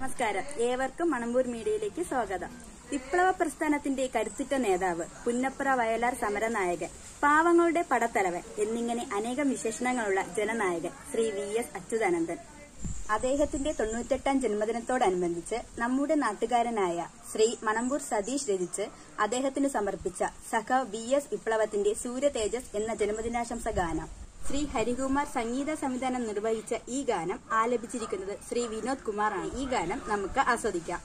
നമസ്കാരം ഏവർക്കും മണമ്പൂർ മീഡിയയിലേക്ക് സ്വാഗതം വിപ്ലവ പ്രസ്ഥാനത്തിന്റെ കരുത്തുറ്റ നേതാവ് പുന്നപ്ര വയലാർ സമരനായകൻ പാവങ്ങളുടെ പടത്തലവൻ എന്നിങ്ങനെ അനേകം വിശേഷണങ്ങളുള്ള ജനനായകൻ ശ്രീ വി എസ് അച്യുതാനന്ദൻ അദ്ദേഹത്തിന്റെ തൊണ്ണൂറ്റെട്ടാം ജന്മദിനത്തോടനുബന്ധിച്ച് നമ്മുടെ നാട്ടുകാരനായ ശ്രീ മണമ്പൂർ സതീഷ് രചിച്ച് അദ്ദേഹത്തിന് സമർപ്പിച്ച സഖ വി എസ് വിപ്ലവത്തിന്റെ സൂര്യ തേജസ് എന്ന ജന്മദിനാശംസ ഗാനം ശ്രീ ഹരികുമാർ സംഗീത സംവിധാനം നിർവഹിച്ച ഈ ഗാനം ആലപിച്ചിരിക്കുന്നത് ശ്രീ വിനോദ് കുമാറാണ് ഈ ഗാനം നമുക്ക് ആസ്വദിക്കാം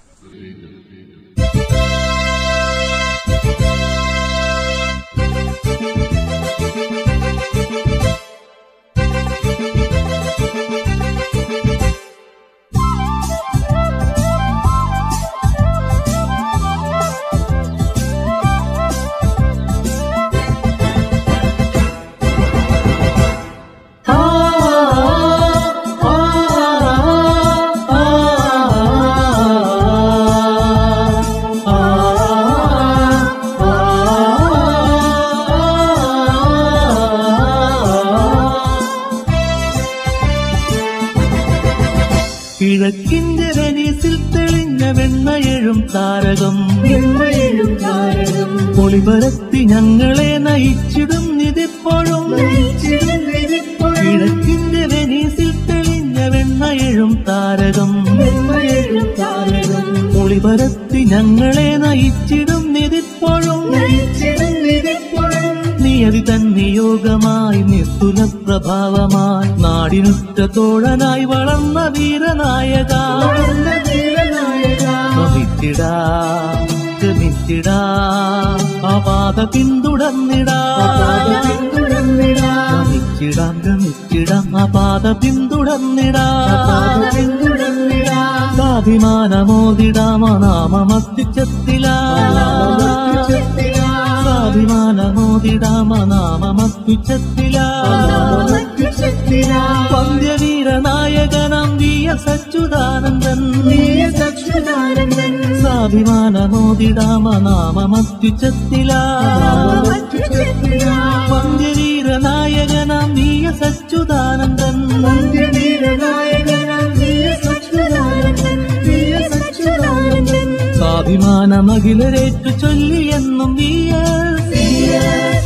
കിഴക്കിന്റെ വെനീസിൽ തെളിഞ്ഞ വെണ്ണയെഴും താരകം വെണ്മയെഴും താരകം പൊളിപരത്തി ഞങ്ങളെ നയിച്ചിടും ഇതിപ്പോഴും നയിച്ചിരുന്നിരിപ്പോൾ കിഴക്കിന്റെ വെനീസിൽ തെളിഞ്ഞ വെണ്ണയെഴും താരകം വെണ്മയെഴും താരകം പൊളിപരത്തി ഞങ്ങളെ നയിച്ചിടും ഇതിപ്പോഴും നയിച്ചിരുന്നിരിപ്പോൾ നിയതി തൻ നിയോഗമായി നിസ്തുല പ്രഭാവമായി നാടിനുറ്റ തോഴനായി വളർന്ന വീരനായക വളർന്ന വീരനായക ഗമിച്ചിടാ ഗമിച്ചിടാ അപാത പിന്തുടർന്നിടാ പാത പിന്തുടർന്നിടാ ഗമിച്ചിടാം ഗമിച്ചിടാം അപാത പിന്തുടർന്നിടാ പാത പിന്തുടർന്നിടാ സ്വാഭിമാനമോദിടാമ നാമമസ്തിച്ചത്തിലാ നാമമത്യുച്ചത്തിലാ സ്വാഭിമാനമോദിടാമ നാമമസ്തിച്ചത്തിലാ നാമമത്യുച്ചത്തിലാ വന്ധ്യവീരനായകനം വി എസ് അച്യുതാനന്ദൻ നീയ സച്ചുദാനന്ദൻ സ്വാഭിമാനമോദിടാമ നാമമസ്തിച്ചത്തിലാ നാമമത്യുച്ചത്തിലാ വന്ധ്യവീരനായകനം വി എസ് അച്യുതാനന്ദൻ വന്ധ്യവീരനായകനാം നീയ സച്ചുദാനന്ദൻ നീയ സച്ചുദാനന്ദൻ സ്വാഭിമാനമഖിലരേറ്റു ചൊല്ലിയെന്നും വി എസ്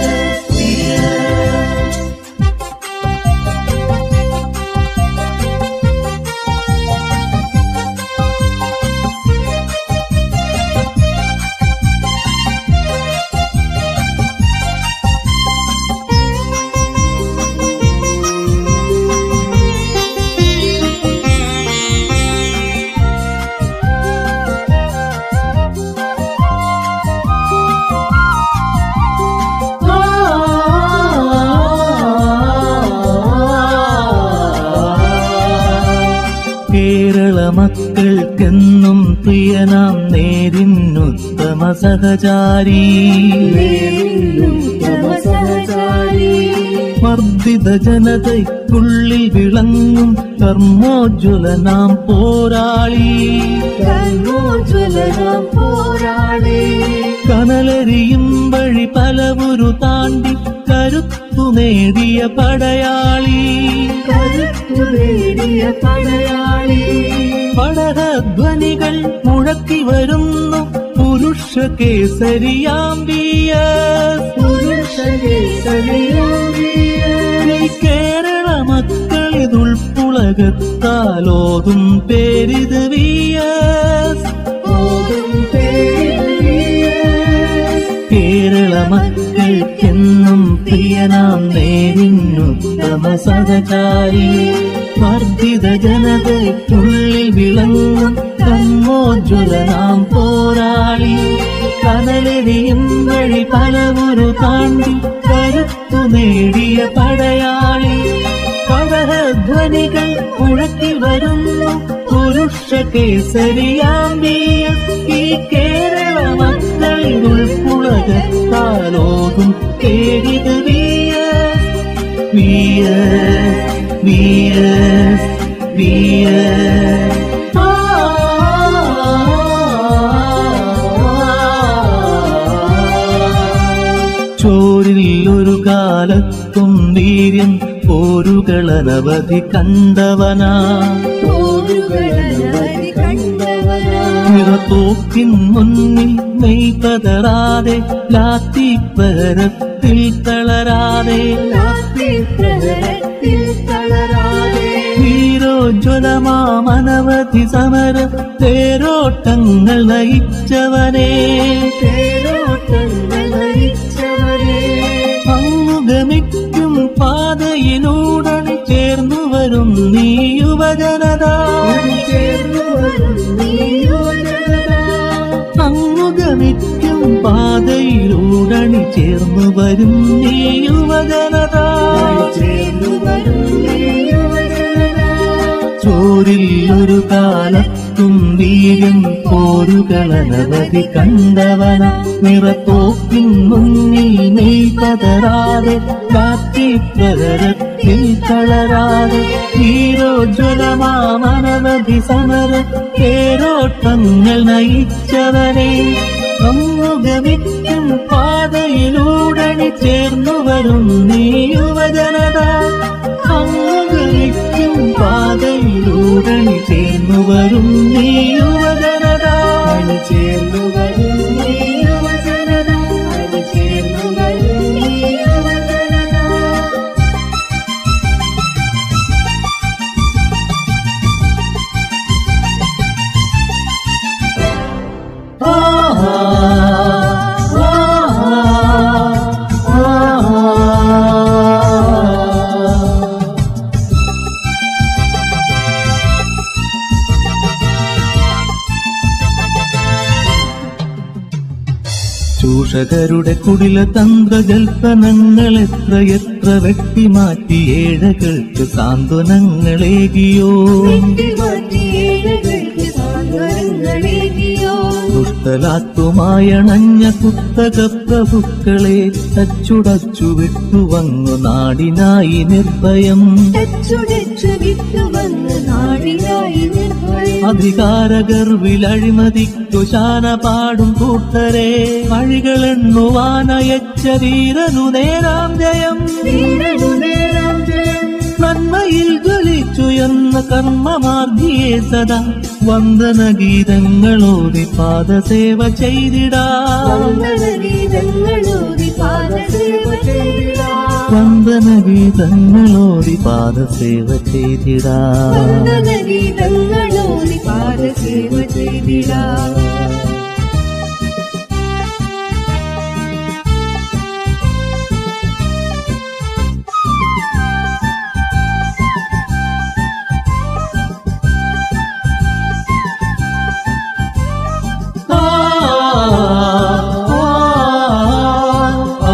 കേരള മക്കൾക്കെന്നും പ്രിയനാം നേരിന്നുത്തമ സഹചാരി സഹചാരി മർദ്ദിത ജനതയ്ക്കുള്ളിൽ വിളങ്ങും കർമ്മോജ്വലനാം പോരാളി കർമ്മോജ്വലനാം പോരാളി കനലരിയും വഴി പലവുരു താണ്ടി കരുത്തു നേടിയ പടയാളി കരുത്തു നേടിയ പടയാളി പടഹധ്വനികൾ മുഴക്കി വരുന്നു പുരുഷ കേസരിയാം പുരുഷകേസരിയാമിയ കേരള മക്കളിതുൾപ്പുളകത്താലോതും പേരിത് വിയസ് ഓതും പേരിയ കേരള മക്കൾക്കെന്നും പ്രിയനാം നേരിന്നുത്തമ സഹചാരി വർദ്ധിത ജനതയ്ക്കുള്ളിൽ വിളങ്ങും കർമ്മോജ്വലനാം പോരാളി കനലെരിയും വഴി പലവുരു താണ്ടി കരുത്തു നേടിയ പടയാളി കടഹധ്വനികൾ മുഴക്കി വരുന്നു പുരുഷ കേസരിയാമ്പിയ ഈ കേരള മക്കളിൽ ഉൾപ്പുളകത്താലോതും കേടിത് വീയ വീയ വീയ വീയ ചോരിൽ ഒരു കാലത്തും വീര്യം പോരുകളനവധി കണ്ടവനാ ഓ പോരുകളനവധി കണ്ടവനാ നിറത്തോക്കിൻ മുന്നിൽ മെയ് പതറാതെ ലാത്തി പ്രഹരത്തിൽ തളരാതെ ലാത്തി പ്രഹരത്തിൽ തളരാതെ വീരോജ്വലമാമനവധി സമര തേരോട്ടങ്ങൾ നയിച്ചവനെ തേരോട്ടങ്ങൾ നയിച്ചവനെ അങ്ങുഗമിക്കും പാതയിലൂടണി ചേർന്നു വരും നീ യുവജനത ചേർന്നു വരും നീ യുവജനത അങ്ങുഗമിക്കും പാതയിലൂടണി ചേർന്നു വരും നീ യുവജനത ചേർന്നു വരും നീ യുവജനത ചോരിൽ ഒരു കാലത്തും വീഴും പോരുകളനവധി കണ്ടവന നിറത്തോക്കിൻ മുന്നിൽ നെയ് പതരാതെ കാറ്റി പ്രഹരത്തിൽ തളരാതെ ഹീരോജ്വലമാമനവധി സമര തേരോട്ടങ്ങൾ നയിച്ചവനെ അങ്ങുഗമിക്കും പാതയിലൂടണി ചേർന്നു വരും നീ യുവജനത അങ്ങുഗമിക്കും പാതയിലൂടണി ചേർന്നു വരും നീ യുവജനത അണി ചേർന്നു വരും നീ യുവജനത അണി ചേർന്നു വരും നീ യുവജനത ആ, ആ, ആ, ആ. ചൂഷകരുടെ കുടില തന്ത്രജൽപ്പനങ്ങൾ എത്ര എത്ര വെട്ടിമാറ്റി ഏഴകൾക്ക് സാന്ത്വനങ്ങളേകിയോ വെട്ടിമാറ്റിയേഴകൾക്ക് സാന്ത്വനങ്ങളേകിയോ ദുഷ്ടലാത്വമായണഞ്ഞ കുത്തക പ്രഭുക്കളെ തച്ചുടച്ചു വിട്ടുവങ്ങു നാടിനായി നിർഭയം ടച്ചുടച്ചു വിട്ടുവന്ന് നാടിനായി നിർഭയം അധികാരഗർവിലഴിമതിക്കു ശാന പാടും കൂട്ടരെ വഴികളെണ്ണുവാനയച്ച വീരനു നേരാം ജയം വീരനു നേരാം ജയം നന്മയിൽ ജ്വലിച്ചുയർന്ന കർമ്മമാർഗിയെ സദാ വന്ദനഗീതങ്ങളോടി പാദസേവ ചെയ്തിടാ വന്ദനഗീതങ്ങളോടി പാദസേവ ചെയ്തിടാ വന്ദനഗീതങ്ങളോടി പാദസേവ ചെയ്തിടാ വന്ദനഗീതങ്ങളോടി പാദസേവ ചെയ്തിടാ ആ, ആ, ആ,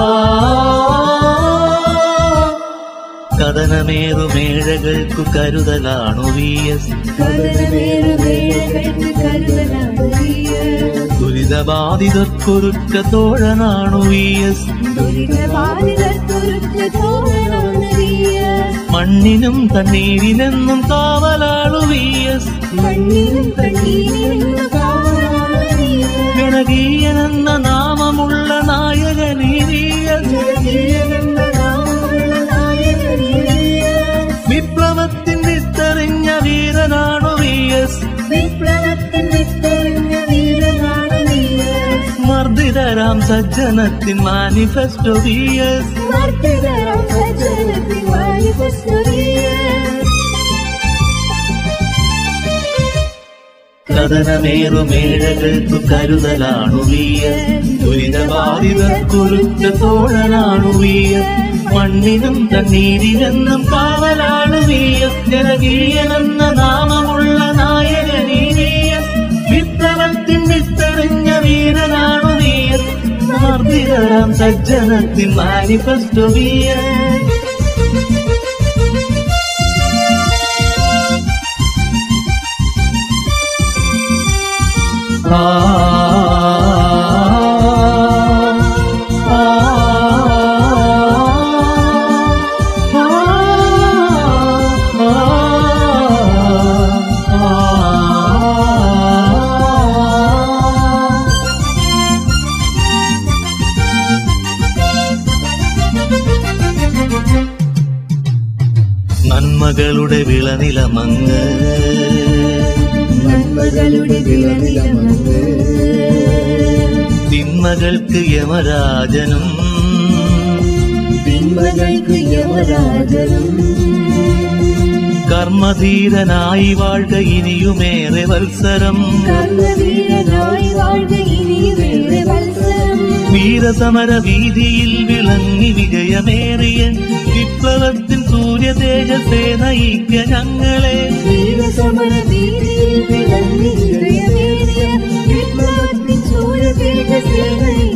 കഥനമേറുമേഴകൾക്കു കരുതലാണു വി എസ് കഥനമേറുവേഴകൾക്ക് കരുതലാണ് നീയ ദുരിതബാധിതർക്കൊരുറ്റ തോഴനാണു വി എസ് ദുരിതബാധിതർക്കൊരുറ്റ തോഴനാണ് നീയ മണ്ണിനും തണ്ണീരിനെന്നും കാവലാണു വി എസ് മണ്ണിനും കണ്ണീരിനും കാവലാണ് നീയ ഗണകീയനെന്ന നാമമുള്ള നായകനീ വി എസ് ജനകീയനെന്ന നാമമുള്ള നായകനേ നീയ. വിപ്ലവത്തിൻ വിത്തെറിഞ്ഞ വീരനാണു വി എസ് വിപ്ലവത്തിൻ വിത്തെറിഞ്ഞ വീരനാണ് നീയ. മർദ്ദിതരാം സജ്ജനത്തിൻ മാനിഫെസ്റ്റോ വി എസ് മർദ്ദിതരാം സജ്ജനത്തിൻ manifesto നീയ. കഥനമേറുമേഴകൾക്കു കരുതലാണു വീയ ദുരിതബാധിതർക്കുരുറ്റ തോഴനാണു വീയ മണ്ണിനും തണ്ണീരിനെന്നും കാവലാണ് വീയ ജനകീയനെന്ന നാമമുള്ള നായകനീയ വിത്തവത്തിൻ വിത്തെറിഞ്ഞ വീരനാണു വീയ മർദ്ദിതരാം സജ്ജനത്തിൻ മാനിഫെസ്റ്റോ വീയ ആ നന്മ നന്മകളുടെ വിളനിലമങ്ങ് നന്മകളുടെ വിളനിലമങ്ങ് തിന്മകൾക്ക് യമരാജനും തിന്മകൾക്ക് യമരാജനും കർമ്മധീരനായി വാഴ്ക ഇനിയുമേറെ വത്സരം കർമ്മവീരനായി വാഴ്ക ഇനിയുമേറെ വത്സരം വീരസമര വീതിയിൽ വിളങ്ങി വിജയമേറിയ വിപ്ലവത്തിൻ സൂര്യ തേജസേ നയിക്ക ഞങ്ങളെ വീരസമര വീതിയിൽ വിളങ്ങി വിജയമേറിയ വിപ്ലവത്തിൻ സൂര്യതേജസ്സേനയെ